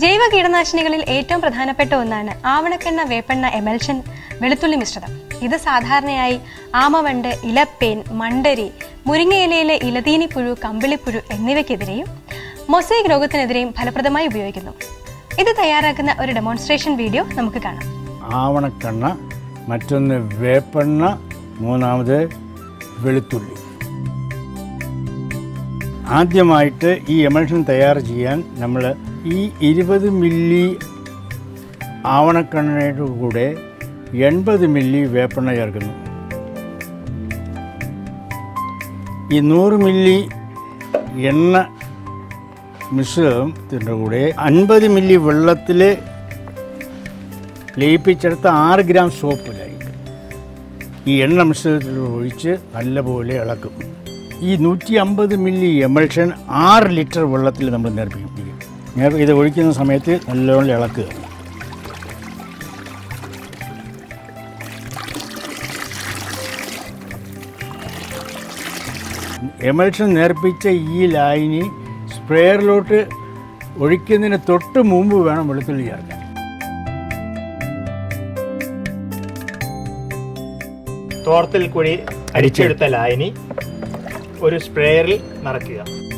ജൈവ കീടനാശിനികളിൽ ഏറ്റവും പ്രധാനപ്പെട്ട ഒന്നാണ് ആവണക്കെണ്ണ വേപ്പെണ്ണ എമൽഷൻ വെളുത്തുള്ളി മിശ്രിതം ഇത് സാധാരണയായി ആമവണ്ട് ഇലപ്പേൻ മണ്ടരി മുരിങ്ങയിലയിലെ ഇലതീനിപ്പുഴു കമ്പിളിപ്പുഴു എന്നിവയ്ക്കെതിരെയും മൊസൈക് രോഗത്തിനെതിരെയും ഫലപ്രദമായി ഉപയോഗിക്കുന്നു ഇത് തയ്യാറാക്കുന്ന ഒരു ഡെമോൺസ്ട്രേഷൻ വീഡിയോ നമുക്ക് കാണാം ആവണക്കെണ്ണ മറ്റൊന്ന് വേപ്പെണ്ണ മൂന്നാമത് വെളുത്തുള്ളി ആദ്യമായിട്ട് ഈ എമൽഷൻ തയ്യാർ ചെയ്യാൻ നമ്മൾ ഈ ഇരുപത് മില്ലി ആവണക്കെണ്ണയുടെ കൂടെ എൺപത് മില്ലി വേപ്പെണ്ണ ചേർക്കുന്നു ഈ നൂറ് മില്ലി എണ്ണ മിശ്രിതത്തിൻ്റെ കൂടെ അൻപത് മില്ലി വെള്ളത്തിൽ ലയിപ്പിച്ചെടുത്ത ആറ് ഗ്രാം സോപ്പ് ലയിക്കും ഈ എണ്ണ മിശ്രിതത്തിൽ ഒഴിച്ച് നല്ലപോലെ ഇളക്കും ഈ നൂറ്റി അമ്പത് മില്ലി എമൽഷൻ ആറ് ലിറ്റർ വെള്ളത്തിൽ നമ്മൾ നേർപ്പിക്കും നേർ ഇത് ഒഴിക്കുന്ന സമയത്ത് നല്ലപോലെ ഇളക്കുക എമൽഷൻ നേർപ്പിച്ച ഈ ലായനി സ്പ്രേയറിലോട്ട് ഒഴിക്കുന്നതിന് തൊട്ട് മുമ്പ് വേണം വെളുത്തുള്ളി ചേർക്കാൻ തോർത്തിൽ കൂടി അരിച്ചെടുത്ത ലായനി ഒരു സ്പ്രേയറിൽ നിറയ്ക്കുക